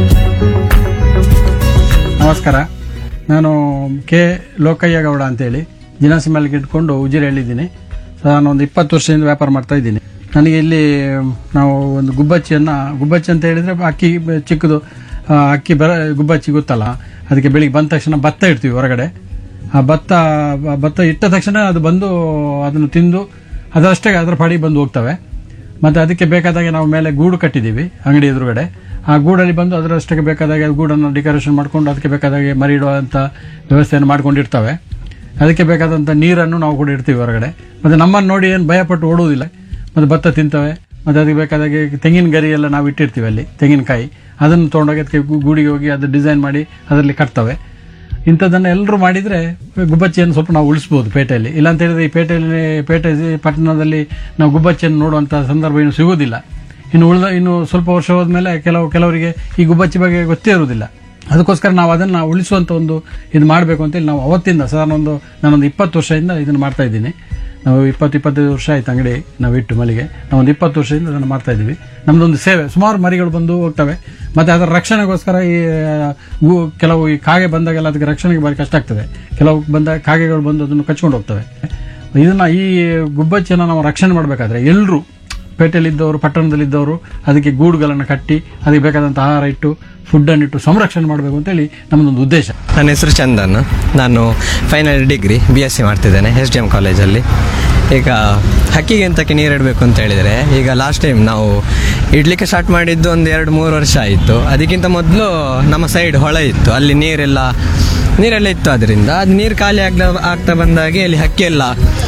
ನಮಸ್ಕಾರ ನಾನು ಕೆ ಲೋಕಯ್ಯ ಗೌಡ ಅಂತೇಳಿ ಜಿನಾಸಿ ಮೇಲೆ ಇಟ್ಕೊಂಡು ಉಜಿರೆ ಹೇಳಿದ್ದೀನಿ ನಾನು ಒಂದು ಇಪ್ಪತ್ತು ವರ್ಷದಿಂದ ವ್ಯಾಪಾರ ಮಾಡ್ತಾ ಇದ್ದೀನಿ ನನಗೆ ಇಲ್ಲಿ ನಾವು ಒಂದು ಗುಬ್ಬಚ್ಚಿಯನ್ನು ಗುಬ್ಬಚ್ಚಿ ಅಂತ ಹೇಳಿದರೆ ಅಕ್ಕಿ ಬ- ಚಿಕ್ಕದು ಆ, ಅಕ್ಕಿ ಬರ ಗುಬ್ಬಚ್ಚಿ ಗೊತ್ತಲ್ಲ ಅದಕ್ಕೆ ಬೆಳಿಗ್ಗೆ ಬಂದ ತಕ್ಷಣ ಭತ್ತ ಇಡ್ತೀವಿ ಹೊರಗಡೆ ಆ ಭತ್ತ ಬ- ಭತ್ತ ಇಟ್ಟ ತಕ್ಷಣ ಅದು ಬಂದು ಅದನ್ನು ತಿಂದು ಅದರಷ್ಟೇ ಅದರ ಪಡಿ ಬಂದು ಹೋಗ್ತವೆ ಮತ್ತು ಅದಕ್ಕೆ ಬೇಕಾದಾಗೆ ನಾವು ಮೇಲೆ ಗೂಡು ಕಟ್ಟಿದ್ದೀವಿ ಅಂಗಡಿ ಎದುರುಗಡೆ ಆ ಗೂಡಲ್ಲಿ ಬಂದು ಅದರಷ್ಟಕ್ಕೆ ಬೇಕಾದಾಗೆ ಗೂಡನ್ನು ಡೆಕೋರೇಷನ್ ಮಾಡ್ಕೊಂಡು ಅದಕ್ಕೆ ಬೇಕಾದಾಗೆ ಮರಿ ಇಡುವಂಥ ವ್ಯವಸ್ಥೆಯನ್ನು ಮಾಡ್ಕೊಂಡಿರ್ತವೆ ಅದಕ್ಕೆ ಬೇಕಾದಂಥ ನೀರನ್ನು ನಾವು ಕೂಡ ಇಡ್ತೀವಿ ಹೊರಗಡೆ ಮತ್ತು ನಮ್ಮನ್ನು ನೋಡಿ ಏನು ಭಯಪಟ್ಟು ಓಡುವುದಿಲ್ಲ ಮತ್ತು ಭತ್ತ ತಿಂತವೆ ಮತ್ತು ಅದಕ್ಕೆ ಬೇಕಾದಾಗೆ ತೆಂಗಿನ ಗರಿ ಎಲ್ಲ ನಾವು ಇಟ್ಟಿರ್ತೀವಿ ಅಲ್ಲಿ ತೆಂಗಿನಕಾಯಿ ಅದನ್ನು ತೊಗೊಂಡೋಗಿ ಅದಕ್ಕೆ ಗು- ಗೂಡಿಗೆ ಹೋಗಿ ಅದು ಡಿಸೈನ್ ಮಾಡಿ ಅದರಲ್ಲಿ ಕಟ್ತವೆ ಇಂಥದ್ದನ್ನು ಎಲ್ಲರೂ ಮಾಡಿದರೆ ಗುಬ್ಬಚ್ಚಿಯನ್ನು ಸ್ವಲ್ಪ ನಾವು ಉಳಿಸ್ಬೋದು ಪೇಟೆಯಲ್ಲಿ ಇಲ್ಲಾಂತ ಹೇಳಿದ್ರೆ ಈ ಪೇಟೆಯಲ್ಲಿ ಪೇಟೆ ಪಟ್ಟಣದಲ್ಲಿ ನಾವು ಗುಬ್ಬಚ್ಚಿಯನ್ನು ನೋಡುವಂಥ ಸಂದರ್ಭ ಇನ್ನು ಸಿಗುವುದಿಲ್ಲ ಇನ್ನು ಉಳಿದ ಇನ್ನು ಸ್ವಲ್ಪ ವರ್ಷ ಹೋದ್ಮೇಲೆ ಕೆಲವು ಕೆಲವರಿಗೆ ಈ ಗುಬ್ಬಚ್ಚಿ ಬಗ್ಗೆ ಗೊತ್ತೇ ಇರುವುದಿಲ್ಲ ಅದಕ್ಕೋಸ್ಕರ ನಾವು ಅದನ್ನು ಉಳಿಸುವಂಥ ಒಂದು ಇದು ಮಾಡಬೇಕು ಅಂತೇಳಿ ನಾವು ಅವತ್ತಿಂದ ಸಾಧಾರಣ ಒಂದು ನಾನೊಂದು ಇಪ್ಪತ್ತು ವರ್ಷದಿಂದ ಇದನ್ನು ಮಾಡ್ತಾ ಇದ್ದೀನಿ ನಾವು ಇಪ್ಪತ್ತು ಇಪ್ಪತ್ತೈದು ವರ್ಷ ಆಯ್ತು ಅಂಗಡಿ ನಾವು ಇಟ್ಟು ಮಲ್ಲಿಗೆ ನಾವು ಒಂದು ಇಪ್ಪತ್ತು ವರ್ಷದಿಂದ ಅದನ್ನು ಮಾಡ್ತಾ ಇದ್ದೀವಿ ನಮ್ಮದೊಂದು ಸೇವೆ ಸುಮಾರು ಮರಿಗಳು ಬಂದು ಹೋಗ್ತವೆ ಮತ್ತು ಅದರ ರಕ್ಷಣೆಗೋಸ್ಕರ ಈ ಆ, ಗು- ಕೆಲವು ಈ ಕಾಗೆ ಬಂದಾಗೆಲ್ಲ ಅದಕ್ಕೆ ರಕ್ಷಣೆಗೆ ಭಾರಿ ಕಷ್ಟ ಆಗ್ತದೆ ಕೆಲವು ಬಂದ ಕಾಗೆಗಳು ಬಂದು ಅದನ್ನು ಕಚ್ಕೊಂಡು ಹೋಗ್ತವೆ ಇದನ್ನ ಈ ಗುಬ್ಬಚ್ಚಿಯನ್ನು ನಾವು ರಕ್ಷಣೆ ಮಾಡಬೇಕಾದ್ರೆ ಎಲ್ಲರೂ ಪೇಟೆಯಲ್ಲಿದ್ದವರು ಪಟ್ಟಣದಲ್ಲಿದ್ದವರು ಅದಕ್ಕೆ ಗೂಡುಗಳನ್ನು ಕಟ್ಟಿ ಅದಕ್ಕೆ ಬೇಕಾದಂಥ ಆಹಾರ ಇಟ್ಟು ಫುಡ್ಡನ್ನು ಇಟ್ಟು ಸಂರಕ್ಷಣೆ ಮಾಡಬೇಕು ಅಂತೇಳಿ ನಮ್ಮದೊಂದು ಉದ್ದೇಶ ನನ್ನ ಹೆಸರು ಚಂದನ್ ನಾನು final degree B S C ಮಾಡ್ತಿದ್ದೇನೆ ಎಸ್ ಡಿ ಎಮ್ ಕಾಲೇಜಲ್ಲಿ ಈಗ ಹಕ್ಕಿಗೆ ಎಂತಕ್ಕೆ ನೀರಿಡಬೇಕು ಅಂತ ಹೇಳಿದರೆ ಈಗ ಲಾಸ್ಟ್ ಟೈಮ್ ನಾವು ಇಡ್ಲಿಕ್ಕೆ ಸ್ಟಾರ್ಟ್ ಮಾಡಿದ್ದು ಒಂದು ಎರಡು ಮೂರು ವರ್ಷ ಆಯಿತು ಅದಕ್ಕಿಂತ ಮೊದಲು ನಮ್ಮ ಸೈಡ್ ಹೊಳ ಇತ್ತು ಅಲ್ಲಿ ನೀರೆಲ್ಲ ನೀರೆಲ್ಲ ಇತ್ತು ಅದರಿಂದ ಅದು ನೀರು ಖಾಲಿ ಆಗ್ತಾ ಆಗ್ತಾ ಬಂದಾಗೆ ಅಲ್ಲಿ ಹಕ್ಕಿ ಎಲ್ಲ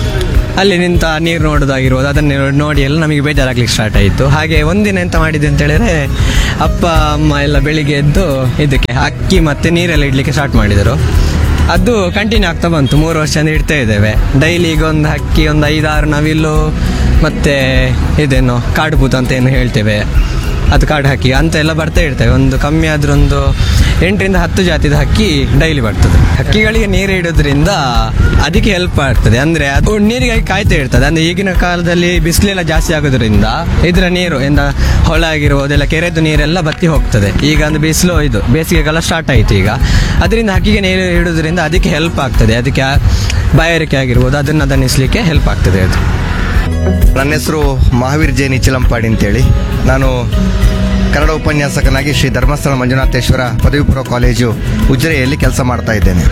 ಅಲ್ಲಿ ನಿಂತ ನೀರು ನೋಡೋದಾಗಿರ್ಬೋದು ಅದನ್ನು ನೋಡಿ ಎಲ್ಲ ನಮಗೆ ಬೇಜಾರಾಗ್ಲಿಕ್ಕೆ ಸ್ಟಾರ್ಟ್ ಆಯಿತು ಹಾಗೆ ಒಂದಿನ ಎಂತ ಮಾಡಿದೆ ಅಂತ ಹೇಳಿದ್ರೆ ಅಪ್ಪ ಅಮ್ಮ ಎಲ್ಲ ಬೆಳಿಗ್ಗೆ ಎದ್ದು ಇದಕ್ಕೆ ಅಕ್ಕಿ ಮತ್ತೆ ನೀರೆಲ್ಲ ಇಡ್ಲಿಕ್ಕೆ ಸ್ಟಾರ್ಟ್ ಮಾಡಿದರು ಅದು ಕಂಟಿನ್ಯೂ ಆಗ್ತಾ ಬಂತು ಮೂರು ವರ್ಷದಿಂದ ಇಡ್ತಾ ಇದ್ದೇವೆ ಡೈಲಿ ಈಗ ಒಂದು ಹಕ್ಕಿ ಒಂದು ಐದಾರು ನವಿಲು ಮತ್ತೆ ಇದೇನು ಕಾಡು ಪೂತ ಅಂತ ಏನು ಹೇಳ್ತೇವೆ ಅದು ಕಾಡು ಹಕ್ಕಿ ಅಂತ ಎಲ್ಲ ಬರ್ತಾ ಇರ್ತವೆ ಒಂದು ಕಮ್ಮಿ ಆದ್ರೂ ಒಂದು ಎಂಟರಿಂದ ಹತ್ತು ಜಾತಿದ ಹಕ್ಕಿ ಡೈಲಿ ಬರ್ತದೆ ಹಕ್ಕಿಗಳಿಗೆ ನೀರು ಇಡೋದ್ರಿಂದ ಅದಕ್ಕೆ ಹೆಲ್ಪ್ ಆಗ್ತದೆ ಅಂದ್ರೆ ಅದು ನೀರಿಗಾಗಿ ಕಾಯ್ತಾ ಇರ್ತದೆ ಅಂದ್ರೆ ಈಗಿನ ಕಾಲದಲ್ಲಿ ಬಿಸಿಲೆಲ್ಲ ಜಾಸ್ತಿ ಆಗೋದ್ರಿಂದ ಇದರ ನೀರು ಎಂದ ಹೊಳ ಆಗಿರ್ಬೋದು ಎಲ್ಲ ಕೆರೆದು ನೀರೆಲ್ಲ ಬತ್ತಿ ಹೋಗ್ತದೆ ಈಗ ಅಂದ್ರೆ ಬಿಸಿಲು ಇದು ಬೇಸಿಗೆಗಾಲ ಸ್ಟಾರ್ಟ್ ಆಯ್ತು ಈಗ ಅದರಿಂದ ಹಕ್ಕಿಗೆ ನೀರು ಇಡೋದ್ರಿಂದ ಅದಕ್ಕೆ ಹೆಲ್ಪ್ ಆಗ್ತದೆ ಅದಕ್ಕೆ ಆ ಬಾಯಾರಿಕೆ ಆಗಿರ್ಬೋದು ಅದನ್ನ ದಣಿಸ್ಲಿಕ್ಕೆ ಹೆಲ್ಪ್ ಆಗ್ತದೆ ಅದು ನನ್ನ ಹೆಸರು ಮಹಾವೀರ್ ಜೈನಿ ಚಿಲಂಪಾಡಿ ಅಂತೇಳಿ ನಾನು ಕನ್ನಡ ಉಪನ್ಯಾಸಕನಾಗಿ ಶ್ರೀ ಧರ್ಮಸ್ಥಳ ಮಂಜುನಾಥೇಶ್ವರ ಪದವಿ ಪೂರ್ವ ಕಾಲೇಜು ಉಜಿರೆಯಲ್ಲಿ ಕೆಲಸ ಮಾಡ್ತಾ ಇದ್ದೇನೆ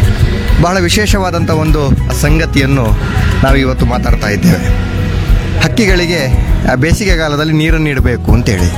ಬಹಳ ವಿಶೇಷವಾದಂಥ ಒಂದು ಸಂಗತಿಯನ್ನು ನಾವು ಇವತ್ತು ಮಾತಾಡ್ತಾ ಇದ್ದೇವೆ ಹಕ್ಕಿಗಳಿಗೆ ಆ ಬೇಸಿಗೆಗಾಲದಲ್ಲಿ ನೀರನ್ನು ನೀಡಬೇಕು ಅಂತೇಳಿ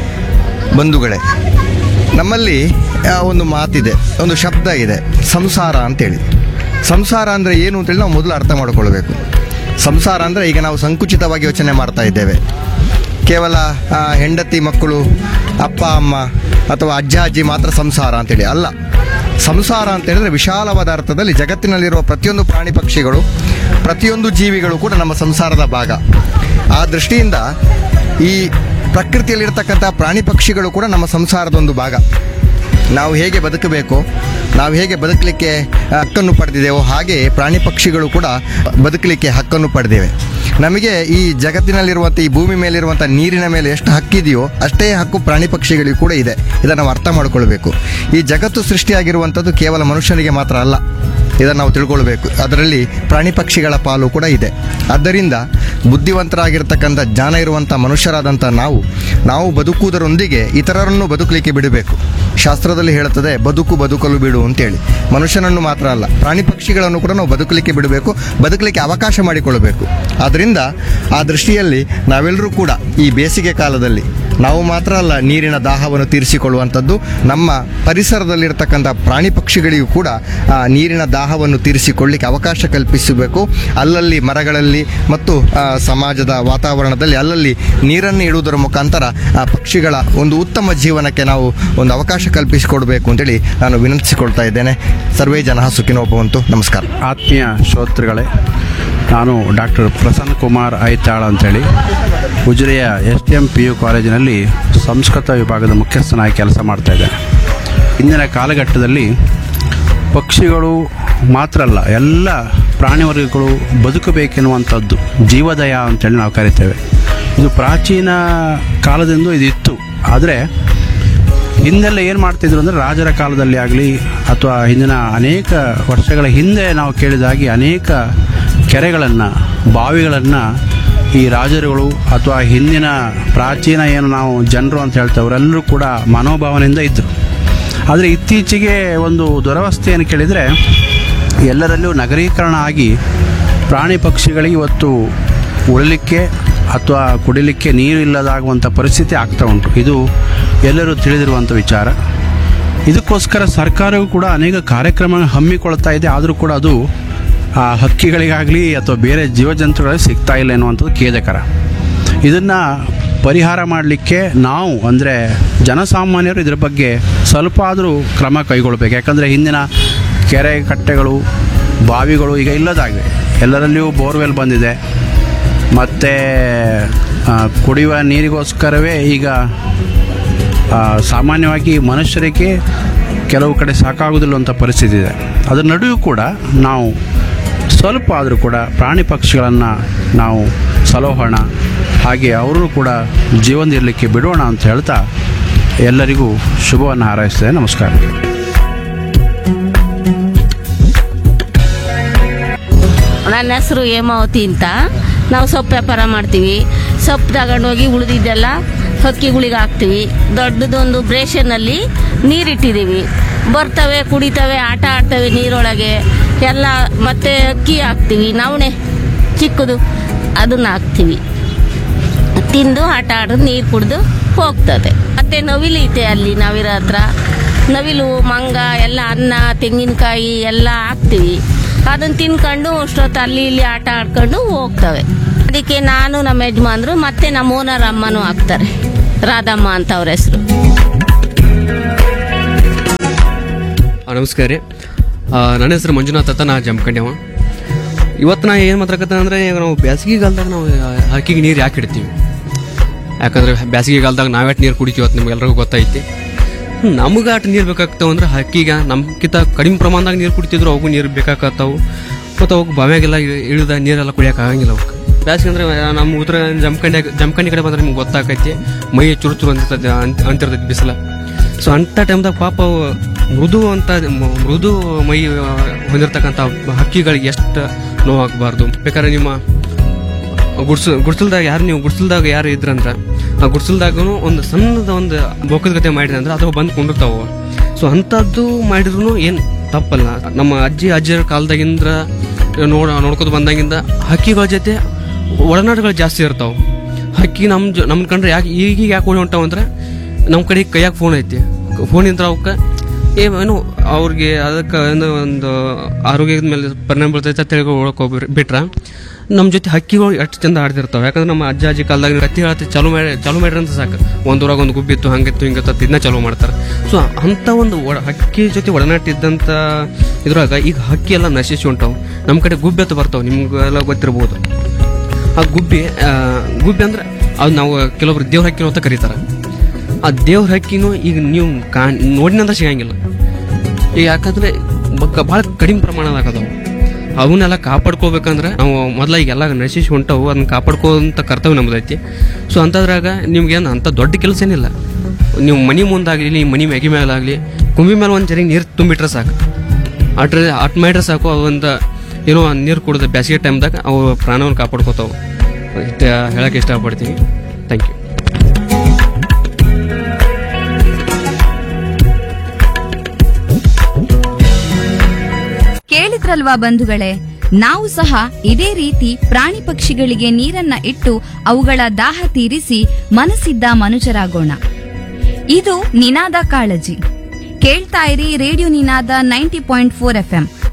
ಬಂಧುಗಳೇ ನಮ್ಮಲ್ಲಿ ಆ, ಒಂದು ಮಾತಿದೆ ಒಂದು ಶಬ್ದ ಇದೆ ಸಂಸಾರ ಅಂತೇಳಿ ಸಂಸಾರ ಅಂದರೆ ಏನು ಅಂತೇಳಿ ನಾವು ಮೊದಲು ಅರ್ಥ ಮಾಡಿಕೊಳ್ಬೇಕು ಸಂಸಾರ ಅಂದರೆ ಈಗ ನಾವು ಸಂಕುಚಿತವಾಗಿ ಯೋಚನೆ ಮಾಡ್ತಾ ಇದ್ದೇವೆ ಕೇವಲ ಆ, ಹೆಂಡತಿ ಮಕ್ಕಳು ಅಪ್ಪ ಅಮ್ಮ ಅಥವಾ ಅಜ್ಜ ಅಜ್ಜಿ ಮಾತ್ರ ಸಂಸಾರ ಅಂತೇಳಿ ಅಲ್ಲ ಸಂಸಾರ ಅಂತ ಹೇಳಿದ್ರೆ ವಿಶಾಲವಾದ ಅರ್ಥದಲ್ಲಿ ಜಗತ್ತಿನಲ್ಲಿರುವ ಪ್ರತಿಯೊಂದು ಪ್ರಾಣಿ ಪಕ್ಷಿಗಳು ಪ್ರತಿಯೊಂದು ಜೀವಿಗಳು ಕೂಡ ನಮ್ಮ ಸಂಸಾರದ ಭಾಗ ಆ ದೃಷ್ಟಿಯಿಂದ ಈ ಪ್ರಕೃತಿಯಲ್ಲಿರ್ತಕ್ಕಂಥ ಪ್ರಾಣಿ ಪಕ್ಷಿಗಳು ಕೂಡ ನಮ್ಮ ಸಂಸಾರದ ಒಂದು ಭಾಗ ನಾವು ಹೇಗೆ ಬದುಕಬೇಕು ನಾವು ಹೇಗೆ ಬದುಕಲಿಕ್ಕೆ ಹಕ್ಕನ್ನು ಪಡೆದಿದ್ದೇವೋ ಹಾಗೆ ಪ್ರಾಣಿ ಪಕ್ಷಿಗಳು ಕೂಡ ಬದುಕಲಿಕ್ಕೆ ಹಕ್ಕನ್ನು ಪಡೆದಿವೆ ನಮಗೆ ಈ ಜಗತ್ತಿನಲ್ಲಿರುವಂಥ ಈ ಭೂಮಿ ಮೇಲಿರುವಂಥ ನೀರಿನ ಮೇಲೆ ಎಷ್ಟು ಹಕ್ಕಿದೆಯೋ ಅಷ್ಟೇ ಹಕ್ಕು ಪ್ರಾಣಿ ಪಕ್ಷಿಗಳಿಗೂ ಕೂಡ ಇದೆ ಇದನ್ನು ನಾವು ಅರ್ಥ ಮಾಡಿಕೊಳ್ಬೇಕು ಈ ಜಗತ್ತು ಸೃಷ್ಟಿಯಾಗಿರುವಂಥದ್ದು ಕೇವಲ ಮನುಷ್ಯನಿಗೆ ಮಾತ್ರ ಅಲ್ಲ ಇದನ್ನು ನಾವು ತಿಳ್ಕೊಳ್ಬೇಕು ಅದರಲ್ಲಿ ಪ್ರಾಣಿ ಪಕ್ಷಿಗಳ ಪಾಲು ಕೂಡ ಇದೆ ಆದ್ದರಿಂದ ಬುದ್ಧಿವಂತರಾಗಿರ್ತಕ್ಕಂಥ ಜ್ಞಾನ ಇರುವಂಥ ಮನುಷ್ಯರಾದಂಥ ನಾವು ನಾವು ಬದುಕುವುದರೊಂದಿಗೆ ಇತರರನ್ನು ಬದುಕಲಿಕ್ಕೆ ಬಿಡಬೇಕು ಶಾಸ್ತ್ರದಲ್ಲಿ ಹೇಳುತ್ತದೆ ಬದುಕು ಬದುಕಲು ಬಿಡು ಅಂತೇಳಿ ಮನುಷ್ಯನನ್ನು ಮಾತ್ರ ಅಲ್ಲ ಪ್ರಾಣಿ ಪಕ್ಷಿಗಳನ್ನು ಕೂಡ ನಾವು ಬದುಕಲಿಕ್ಕೆ ಬಿಡಬೇಕು ಬದುಕಲಿಕ್ಕೆ ಅವಕಾಶ ಮಾಡಿಕೊಳ್ಳಬೇಕು ಆದ್ದರಿಂದ ಆ ದೃಷ್ಟಿಯಲ್ಲಿ ನಾವೆಲ್ಲರೂ ಕೂಡ ಈ ಬೇಸಿಗೆ ಕಾಲದಲ್ಲಿ ನಾವು ಮಾತ್ರ ಅಲ್ಲ ನೀರಿನ ದಾಹವನ್ನು ತೀರಿಸಿಕೊಳ್ಳುವಂಥದ್ದು ನಮ್ಮ ಪರಿಸರದಲ್ಲಿರ್ತಕ್ಕಂಥ ಪ್ರಾಣಿ ಪಕ್ಷಿಗಳಿಗೂ ಕೂಡ ಆ ನೀರಿನ ದಾಹವನ್ನು ತೀರಿಸಿಕೊಳ್ಳಿಕ್ಕೆ ಅವಕಾಶ ಕಲ್ಪಿಸಬೇಕು ಅಲ್ಲಲ್ಲಿ ಮರಗಳಲ್ಲಿ ಮತ್ತು ಆ, ಸಮಾಜದ ವಾತಾವರಣದಲ್ಲಿ ಅಲ್ಲಲ್ಲಿ ನೀರನ್ನು ಇಡುವುದರ ಮುಖಾಂತರ ಆ ಪಕ್ಷಿಗಳ ಒಂದು ಉತ್ತಮ ಜೀವನಕ್ಕೆ ನಾವು ಒಂದು ಅವಕಾಶ ಕಲ್ಪಿಸಿಕೊಡ್ಬೇಕು ಅಂತೇಳಿ ನಾನು ವಿನಂತಿಸಿಕೊಳ್ತಾ ಇದ್ದೇನೆ ಸರ್ವೇ ಜನ ಸುಖಿನೋ ಭವಂತು ನಮಸ್ಕಾರ ಆತ್ಮೀಯ ಶ್ರೋತೃಗಳೇ ನಾನು ಡಾಕ್ಟರ್ ಪ್ರಸನ್ನ ಕುಮಾರ್ ಐತಾಳ್ ಅಂತೇಳಿ ಉಜಿರೆಯ S T M P U ಕಾಲೇಜಿನಲ್ಲಿ ಸಂಸ್ಕೃತ ವಿಭಾಗದ ಮುಖ್ಯಸ್ಥನಾಗಿ ಕೆಲಸ ಮಾಡ್ತಾ ಇದ್ದೇನೆ ಇಂದಿನ ಕಾಲಘಟ್ಟದಲ್ಲಿ ಪಕ್ಷಿಗಳು ಮಾತ್ರ ಅಲ್ಲ ಎಲ್ಲ ಪ್ರಾಣಿ ವರ್ಗಗಳು ಬದುಕಬೇಕೆನ್ನುವಂಥದ್ದು ಜೀವದಯ ಅಂತೇಳಿ ನಾವು ಕರಿತೇವೆ ಇದು ಪ್ರಾಚೀನ ಕಾಲದಿಂದ ಇದು ಇತ್ತು ಆದರೆ ಹಿಂದೆಲ್ಲ ಏನು ಮಾಡ್ತಿದ್ರು ಅಂದರೆ ರಾಜರ ಕಾಲದಲ್ಲಿ ಆಗಲಿ ಅಥವಾ ಹಿಂದಿನ ಅನೇಕ ವರ್ಷಗಳ ಹಿಂದೆ ನಾವು ಕೇಳಿದಾಗೆ ಅನೇಕ ಕೆರೆಗಳನ್ನು ಬಾವಿಗಳನ್ನು ಈ ರಾಜರುಗಳು ಅಥವಾ ಹಿಂದಿನ ಪ್ರಾಚೀನ ಏನು ನಾವು ಜನರು ಅಂತ ಹೇಳ್ತೇವೆ ಅವರೆಲ್ಲರೂ ಕೂಡ ಮನೋಭಾವನೆಯಿಂದ ಇದ್ದರು ಆದರೆ ಇತ್ತೀಚೆಗೆ ಒಂದು ದುರವಸ್ಥೆ ಏನು ಕೇಳಿದರೆ ಎಲ್ಲರಲ್ಲೂ ನಗರೀಕರಣ ಆಗಿ ಪ್ರಾಣಿ ಪಕ್ಷಿಗಳಿಗೆ ಇವತ್ತು ಉಳಲಿಕ್ಕೆ ಅಥವಾ ಕುಡಿಲಿಕ್ಕೆ ನೀರು ಇಲ್ಲದಾಗುವಂಥ ಪರಿಸ್ಥಿತಿ ಆಗ್ತಾ ಉಂಟು ಇದು ಎಲ್ಲರೂ ತಿಳಿದಿರುವಂಥ ವಿಚಾರ ಇದಕ್ಕೋಸ್ಕರ ಸರ್ಕಾರವು ಕೂಡ ಅನೇಕ ಕಾರ್ಯಕ್ರಮ ಹಮ್ಮಿಕೊಳ್ತಾ ಇದೆ ಆದರೂ ಕೂಡ ಅದು ಆ ಹಕ್ಕಿಗಳಿಗಾಗಲಿ ಅಥವಾ ಬೇರೆ ಜೀವಜಂತುಗಳಿಗೆ ಸಿಗ್ತಾ ಇಲ್ಲ ಎನ್ನುವಂಥದ್ದು ಖೇದಕರ ಇದನ್ನು ಪರಿಹಾರ ಮಾಡಲಿಕ್ಕೆ ನಾವು ಅಂದರೆ ಜನಸಾಮಾನ್ಯರು ಇದರ ಬಗ್ಗೆ ಸ್ವಲ್ಪ ಆದರೂ ಕ್ರಮ ಕೈಗೊಳ್ಬೇಕು ಯಾಕಂದರೆ ಹಿಂದಿನ ಕೆರೆ ಕಟ್ಟೆಗಳು ಬಾವಿಗಳು ಈಗ ಇಲ್ಲದಾಗಿವೆ ಎಲ್ಲರಲ್ಲಿಯೂ ಬೋರ್ವೆಲ್ ಬಂದಿದೆ ಮತ್ತು ಕುಡಿಯುವ ನೀರಿಗೋಸ್ಕರವೇ ಈಗ ಆ, ಸಾಮಾನ್ಯವಾಗಿ ಮನುಷ್ಯರಿಗೆ ಕೆಲವು ಕಡೆ ಸಾಕಾಗುವುದಿಲ್ಲ ಅಂತ ಪರಿಸ್ಥಿತಿ ಇದೆ ಅದರ ನಡುವೆ ಕೂಡ ನಾವು ಸ್ವಲ್ಪ ಆದರೂ ಕೂಡ ಪ್ರಾಣಿ ಪಕ್ಷಿಗಳನ್ನು ನಾವು ಸಲೋಹೋಣ ಹಾಗೆ ಅವರು ಕೂಡ ಜೀವನದಿರಲಿಕ್ಕೆ ಬಿಡೋಣ ಅಂತ ಹೇಳ್ತಾ ಎಲ್ಲರಿಗೂ ಶುಭವನ್ನು ಹಾರೈಸ್ತೇನೆ ನಮಸ್ಕಾರ ನನ್ನ ಹೆಸರು ಹೇಮಾವತಿ ಅಂತ ನಾವು ಸೊಪ್ಪು ವ್ಯಾಪಾರ ಮಾಡ್ತೀವಿ ಸೊಪ್ಪು ತಗೊಂಡೋಗಿ ಉಳಿದಿದ್ದೆಲ್ಲ ಹಕ್ಕಿಗಳಿಗೆ ಹಾಕ್ತೀವಿ ದೊಡ್ಡದೊಂದು ಬ್ರೇಷನಲ್ಲಿ ನೀರಿಟ್ಟಿದ್ದೀವಿ ಬರ್ತವೆ ಕುಡಿತವೆ ಆಟ ಆಡ್ತವೆ ನೀರೊಳಗೆ ಎಲ್ಲ ಮತ್ತೆ ಅಕ್ಕಿ ಹಾಕ್ತೀವಿ ನವಣೆ ಚಿಕ್ಕದು ಅದನ್ನ ಹಾಕ್ತೀವಿ ತಿಂದು ಆಟ ಆಡೋದು ನೀರು ಕುಡಿದು ಹೋಗ್ತದೆ ಮತ್ತೆ ನವಿಲೈತೆ ಅಲ್ಲಿ ನವಿರ ಹತ್ರ ನವಿಲು ಮಂಗ ಎಲ್ಲ ಅನ್ನ ತೆಂಗಿನಕಾಯಿ ಎಲ್ಲ ಹಾಕ್ತೀವಿ ಅದನ್ನ ತಿನ್ಕೊಂಡು ಅಷ್ಟೊತ್ತು ಅಲ್ಲಿ ಇಲ್ಲಿ ಆಟ ಆಡ್ಕೊಂಡು ಹೋಗ್ತವೆ ಅದಕ್ಕೆ ನಾನು ನಮ್ಮ ಯಜಮಾನ್ರು ಮತ್ತೆ ನಮ್ಮ ಓನರ್ ಅಮ್ಮನೂ ಹಾಕ್ತಾರೆ ರಾಧಮ್ಮ ಅಂತ ಅವ್ರ ಹೆಸರು ಆ, ನಮಸ್ಕಾರ ರೀ ಆ, ನನ್ನ ಹೆಸರು ಮಂಜುನಾಥ್ ಅಂತ ನಾ ಜಂಪ್ಕಂಡ್ಯವ ಇವತ್ತು ನಾ ಏನು ಮಾತಾಡ್ಕತ್ತ ಅಂದ್ರೆ ಈಗ ನಾವು ಬೇಸಿಗೆಗಾಲದಾಗ ನಾವು ಹಕ್ಕಿಗೆ ನೀರು ಯಾಕೆ ಇಡ್ತೀವಿ ಯಾಕಂದ್ರೆ ಬೇಸಿಗೆಗಾಲದಾಗ ನಾವ್ಯಾಟ್ ನೀರು ಕುಡಿತೀವಿ ಅಂತ ನಿಮ್ಗೆಲ್ರಿಗೂ ಗೊತ್ತೈತಿ ನಮ್ಗೆ ಅಟ್ ನೀರು ಬೇಕಾಗ್ತಾವ ಅಂದ್ರೆ ಹಕ್ಕಿಗೆ ನಮ್ಗಿಂತ ಕಡಿಮೆ ಪ್ರಮಾಣದಾಗ ನೀರು ಕುಡಿತಿದ್ರು ಅವಕ್ಕೂ ನೀರು ಬೇಕಾಗತ್ತಾವು ಮತ್ತು ಅವಕ್ಕೆ ಬಾವ್ಯಾಗೆಲ್ಲ ಇ- ಇಳಿದ ನೀರೆಲ್ಲ ಕುಡಿಯೋಕೆ ಆಗಂಗಿಲ್ಲ ಅವಕ್ಕೆ ಬೇಸಿಗೆ ಅಂದ್ರೆ ನಮ್ಮ ಉತ್ತರ ಜಮಖಂಡಿ ಜಮಖಂಡಿ ಕಡೆ ಬಂದ್ರೆ ನಿಮ್ಗೆ ಗೊತ್ತಾಕೈತಿ ಮೈ ಚುರು ಚುರು ಅಂತಿರ್ತೈತಿ ಅಂತ್- ಅಂತಿರ್ತೈತಿ ಬಿಸಿಲ ಸೊ ಅಂಥ ಟೈಮ್ದಾಗ ಪಾಪ ಅವು ಮೃದು ಅಂತ ಮ- ಮೃದು ಮೈ ಆ, ಹೊಂದಿರತಕ್ಕಂಥ ಹಕ್ಕಿಗಳಿಗೆ ಎಷ್ಟು ನೋವಾಗಬಾರ್ದು ಬೇಕಾದ್ರೆ ನಿಮ್ಮ ಗುಡ್ಸ ಗುಡ್ಸಲ್ದಾಗ ಯಾರು ನೀವು ಗುಡ್ಸಲ್ದಾಗ ಯಾರು ಇದ್ರಂದ್ರ ಆ ಗುಡ್ಸಲ್ದಾಗೂ ಒಂದು ಸಣ್ಣದ ಒಂದು ಬೊಕ್ಕದ ಗತೆ ಮಾಡಿದ್ರೆ ಅಂದ್ರೆ ಅದು ಬಂದು ಕೊಂಡಿರ್ತಾವ ಸೊ ಅಂಥದ್ದು ಮಾಡಿದ್ರು ಏನು ತಪ್ಪಲ್ಲ ನಮ್ಮ ಅಜ್ಜಿ ಅಜ್ಜಿಯರ ಕಾಲದಾಗಿಂದ ನೋಡ ನೋಡ್ಕೊತ ಬಂದಾಗಿಂದ ಹಕ್ಕಿಗಳ ಜೊತೆ ಒಡನಾಟಗಳು ಜಾಸ್ತಿ ಇರ್ತಾವ ಹಕ್ಕಿ ನಮ್ಮ ಜ ನಮ್ಮ ಕಂಡ್ರೆ ಯಾಕೆ ಈಗೀಗ ಯಾಕೆ ಓಡಿ ಹೊಂಟಾವ ಅಂದ್ರೆ ನಮ್ಮ ಕಡೆ ಕೈಯಾಗ ಫೋನ್ ಐತಿ ಫೋನ್ ಇಂತ್ರ ಅವಕ್ಕೆ ಏನು ಅವ್ರಿಗೆ ಅದಕ್ಕೆ ಒಂದು ಒಂದು ಆರೋಗ್ಯದ ಮೇಲೆ ಪರಿಣಾಮ ಬೀಳ್ತೈತೆ ಅಂತ ಹೇಳಿ ಹೋಗ್ಬಿಟ್ರೆ ಬಿಟ್ರೆ ನಮ್ಮ ಜೊತೆ ಹಕ್ಕಿಗಳು ಎಷ್ಟು ಚಂದ ಆಡ್ತಿರ್ತಾವೆ ಯಾಕಂದ್ರೆ ನಮ್ಮ ಅಜ್ಜ ಅಜ್ಜಿ ಕಾಲದಾಗ ಕತ್ತಿ ಹೇಳ್ತಿ ಚಾಲು ಮಾಡಿ ಚಾಲು ಮಾಡ್ರಿ ಅಂತ ಸಾಕು ಒಂದೂರಾಗ ಒಂದು ಗುಬ್ಬಿತ್ತು ಹಂಗಿತ್ತು ಹಿಂಗಿತ್ತು ಇದನ್ನ ಚಾಲು ಮಾಡ್ತಾರೆ ಸೊ ಅಂಥ ಒಂದು ಒಡ ಹಕ್ಕಿ ಜೊತೆ ಒಡನಾಟ ಇದ್ದಂಥ ಇದ್ರಾಗ ಈಗ ಹಕ್ಕಿ ಎಲ್ಲ ನಶಿಸಿ ಹೊಂಟಾವು ನಮ್ಮ ಕಡೆ ಗುಬ್ಬಿ ಅಂತ ಬರ್ತಾವೆ ನಿಮ್ಗೆಲ್ಲ ಗೊತ್ತಿರ್ಬೋದು ಆ ಗುಬ್ಬಿ ಆ, ಗುಬ್ಬಿ ಅಂದ್ರೆ ಅದು ನಾವು ಕೆಲವೊಬ್ರು ದೇವ್ರ ಹಕ್ಕಿನೂ ಅಂತ ಕರೀತಾರೆ ಆ ದೇವ್ರ ಹಕ್ಕಿನೂ ಈಗ ನೀವು ಕಾ ನೋಡಿನಂದ್ರೆ ಸಿಗಂಗಿಲ್ಲ ಈಗ ಯಾಕಂದ್ರೆ ಭಾಳ ಕಡಿಮೆ ಪ್ರಮಾಣದಾಗ ಅದಾವ ಅವನ್ನೆಲ್ಲ ಕಾಪಾಡ್ಕೋಬೇಕಂದ್ರೆ ನಾವು ಮೊದಲ ಈಗೆಲ್ಲ ನಶಿಸಿ ಹೊಂಟವು ಅದನ್ನ ಕಾಪಾಡ್ಕೋಂಥ ಕರ್ತವ್ಯ ನಮ್ದೈತಿ ಸೊ ಅಂಥದ್ರಾಗ ನಿಮ್ಗೇನು ಅಂಥ ದೊಡ್ಡ ಕೆಲಸ ಏನಿಲ್ಲ ನೀವು ಮನಿ ಮುಂದಾಗಲಿ ಮನಿ ಮ್ಯಾಗಿ ಮೇಲಾಗಲಿ ಕುಂಬಿ ಮೇಲೆ ಒಂದು ಜರಿಗೆ ನೀರು ತುಂಬಿಟ್ರೆ ಸಾಕು ಅಟ್ರ ಅಟ್ ಮಾಡಿದ್ರೆ ಸಾಕು ಅವು ಒಂದು ಏನೋ ನೀರು ಕುಡಿದ ಬೇಸಿಗೆ ಟೈಮ್ದಾಗ ಅವು ಪ್ರಾಣವನ್ನು ಕಾಪಾಡ್ಕೋತಾವೆ ಇಷ್ಟ ಹೇಳಕ್ಕೆ ಇಷ್ಟಪಡ್ತೀನಿ ಥ್ಯಾಂಕ್ ಯು ಕೇಳಿದ್ರಲ್ವಾ ಬಂಧುಗಳೇ ನಾವು ಸಹ ಇದೇ ರೀತಿ ಪ್ರಾಣಿ ಪಕ್ಷಿಗಳಿಗೆ ನೀರನ್ನ ಇಟ್ಟು ಅವುಗಳ ದಾಹ ತೀರಿಸಿ ಮನಸ್ಸಿದ್ದ ಮನುಜರಾಗೋಣ ಇದು ನಿನಾದ ಕಾಳಜಿ ಕೇಳ್ತಾ ಇರಿ radio Ninada ninety point four F